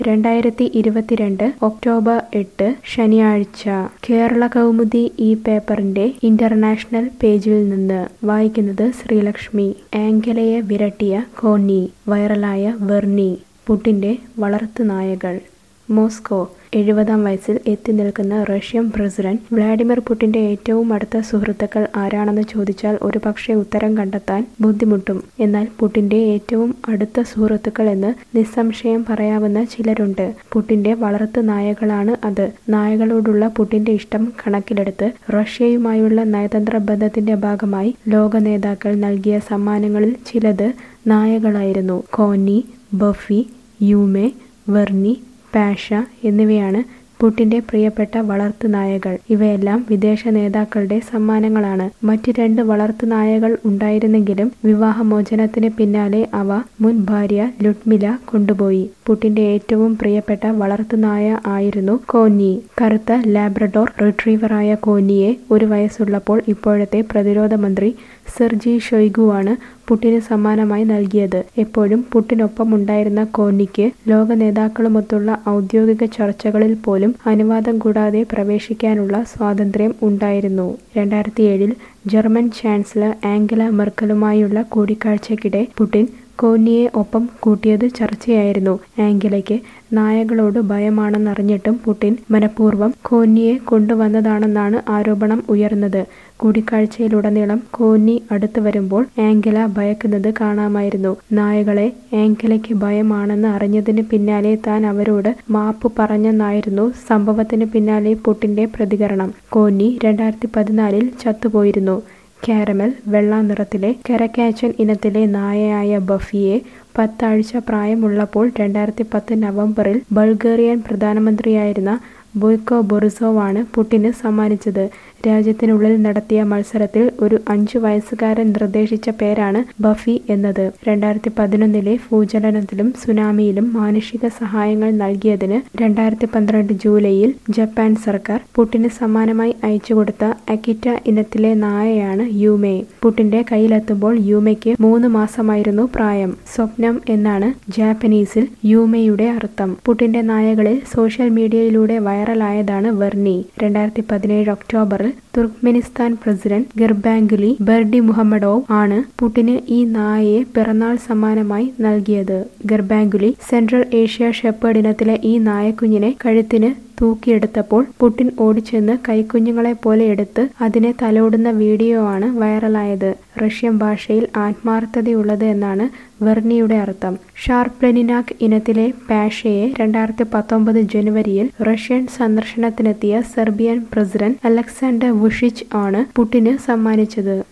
രണ്ടായിരത്തി ഇരുപത്തിരണ്ട് ഒക്ടോബർ എട്ട് ശനിയാഴ്ച കേരള കൗമുദി ഈ പേപ്പറിന്റെ ഇന്റർനാഷണൽ പേജിൽ നിന്ന് വായിക്കുന്നത് ശ്രീലക്ഷ്മി ആംഗലയെ വിരട്ടിയ കോന്നി വൈറലായ വെർണി പുട്ടിന്റെ വളർത്തുനായകൾ മോസ്കോ എഴുപതാം വയസ്സിൽ എത്തി നിൽക്കുന്ന റഷ്യൻ പ്രസിഡന്റ് വ്ളാഡിമിർ പുടിന്റെ ഏറ്റവും അടുത്ത സുഹൃത്തുക്കൾ ആരാണെന്ന് ചോദിച്ചാൽ ഒരുപക്ഷെ ഉത്തരം കണ്ടെത്താൻ ബുദ്ധിമുട്ടും എന്നാൽ പുടിന്റെ ഏറ്റവും അടുത്ത സുഹൃത്തുക്കൾ എന്ന് നിസ്സംശയം പറയാവുന്ന ചിലരുണ്ട് പുടിന്റെ വളർത്തു നായകളാണ് അത് നായകളോടുള്ള പുടിന്റെ ഇഷ്ടം കണക്കിലെടുത്ത് റഷ്യയുമായുള്ള നയതന്ത്ര ബന്ധത്തിന്റെ ഭാഗമായി ലോക നേതാക്കൾ നൽകിയ സമ്മാനങ്ങളിൽ ചിലത് നായകളായിരുന്നു Konni Buffy Yume Verni Pasha എന്നിവയാണ് പുട്ടിന്റെ പ്രിയപ്പെട്ട വളർത്തുനായകൾ ഇവയെല്ലാം വിദേശ നേതാക്കളുടെ സമ്മാനങ്ങളാണ് മറ്റു രണ്ട് വളർത്തുനായകൾ ഉണ്ടായിരുന്നെങ്കിലും വിവാഹമോചനത്തിന് പിന്നാലെ അവ മുൻ ഭാര്യ ലുഡ്മില കൊണ്ടുപോയി പുട്ടിന്റെ ഏറ്റവും പ്രിയപ്പെട്ട വളർത്തുനായ ആയിരുന്നു കോന്നി കറുത്ത ലാബ്രഡോർ റിട്രീവറായ കോന്നിയെ ഒരു വയസ്സുള്ളപ്പോൾ ഇപ്പോഴത്തെ പ്രതിരോധ മന്ത്രി സെർജി ഷൊയ്ഗുവാണ് പുട്ടിന് സമ്മാനമായി നൽകിയത് എപ്പോഴും പുട്ടിനൊപ്പം ഉണ്ടായിരുന്ന കോന്നിക്ക് ലോക നേതാക്കളുമൊത്തുള്ള ഔദ്യോഗിക ചർച്ചകളിൽ പോലും അനുവാദം കൂടാതെ പ്രവേശിക്കാനുള്ള സ്വാതന്ത്ര്യം ഉണ്ടായിരുന്നു രണ്ടായിരത്തി ഏഴിൽ ജർമ്മൻ ചാൻസലർ ആംഗല മെർക്കലുമായുള്ള കൂടിക്കാഴ്ചയ്ക്കിടെ പുടിൻ കോന്നിയെ ഒപ്പം കൂട്ടിയത് ചർച്ചയായിരുന്നു ആംഗലയ്ക്ക് നായകളോട് ഭയമാണെന്നറിഞ്ഞിട്ടും പുടിൻ മനഃപൂർവ്വം കോന്നിയെ കൊണ്ടുവന്നതാണെന്നാണ് ആരോപണം ഉയർന്നത് കൂടിക്കാഴ്ചയിലുടനീളം കോന്നി അടുത്തു വരുമ്പോൾ ആംഗല ഭയക്കുന്നത് കാണാമായിരുന്നു നായകളെ ആംഗലയ്ക്ക് ഭയമാണെന്ന് അറിഞ്ഞതിന് പിന്നാലെ താൻ അവരോട് മാപ്പ് പറഞ്ഞെന്നായിരുന്നു സംഭവത്തിന് പിന്നാലെ പുട്ടിന്റെ പ്രതികരണം കോന്നി രണ്ടായിരത്തി പതിനാലിൽ ചത്തുപോയിരുന്നു കാരമൽ വെള്ള നിറത്തിലെ കരക്കാച്ചൻ ഇനത്തിലെ നായയായ ബഫിയെ പത്താഴ്ച പ്രായമുള്ളപ്പോൾ രണ്ടായിരത്തി പത്ത് നവംബറിൽ ബൾഗേറിയൻ പ്രധാനമന്ത്രിയായിരുന്ന ബോയ്ക്കോ ബൊറിസോവാണ് പുട്ടിന് സമ്മാനിച്ചത് രാജ്യത്തിനുള്ളിൽ നടത്തിയ മത്സരത്തിൽ ഒരു അഞ്ചു വയസ്സുകാരൻ നിർദ്ദേശിച്ച പേരാണ് ബഫി എന്നത് രണ്ടായിരത്തി പതിനൊന്നിലെ ഭൂചലനത്തിലും സുനാമിയിലും മാനുഷിക സഹായങ്ങൾ നൽകിയതിന് രണ്ടായിരത്തി പന്ത്രണ്ട് ജൂലൈയിൽ ജപ്പാൻ സർക്കാർ പുട്ടിന് സമ്മാനമായി അയച്ചുകൊടുത്ത അക്കിറ്റ ഇനത്തിലെ നായയാണ് യൂമെ പുട്ടിന്റെ കയ്യിലെത്തുമ്പോൾ യൂമയ്ക്ക് മൂന്ന് മാസമായിരുന്നു പ്രായം സ്വപ്നം എന്നാണ് ജാപ്പനീസിൽ യൂമയുടെ അർത്ഥം പുട്ടിന്റെ നായകളിൽ സോഷ്യൽ മീഡിയയിലൂടെ വൈറലായതാണ് വെർണി രണ്ടായിരത്തി പതിനേഴ് ഒക്ടോബറിൽ തുർക്ക്മെനിസ്ഥാൻ പ്രസിഡന്റ് ഗർബാംഗുലി ബെർഡി മുഹമ്മഡോവ് ആണ് പുടിന് ഈ നായയെ പിറന്നാൾ സമ്മാനമായി നൽകിയത് ഗർബാംഗുലി സെൻട്രൽ ഏഷ്യ ഷെപ്പേർഡ് ഇനത്തിലെ ഈ നായക്കുഞ്ഞിനെ കഴുത്തിന് തൂക്കിയെടുത്തപ്പോൾ പുടിൻ ഓടിച്ചെന്ന് കൈക്കുഞ്ഞുങ്ങളെ പോലെ എടുത്ത് അതിനെ തലോടുന്ന വീഡിയോ ആണ് വൈറലായത് റഷ്യൻ ഭാഷയിൽ ആത്മാർത്ഥതയുള്ളത് എന്നാണ് വെർണിയുടെ അർത്ഥം ഷാർപ്ലെനിനാക് ഇനത്തിലെ പാഷയെ രണ്ടായിരത്തി പത്തൊമ്പത് ജനുവരിയിൽ റഷ്യൻ സന്ദർശനത്തിനെത്തിയ സെർബിയൻ പ്രസിഡന്റ് അലക്സാണ്ടർ വുഷിച്ച് ആണ് പുടിന് സമ്മാനിച്ചത്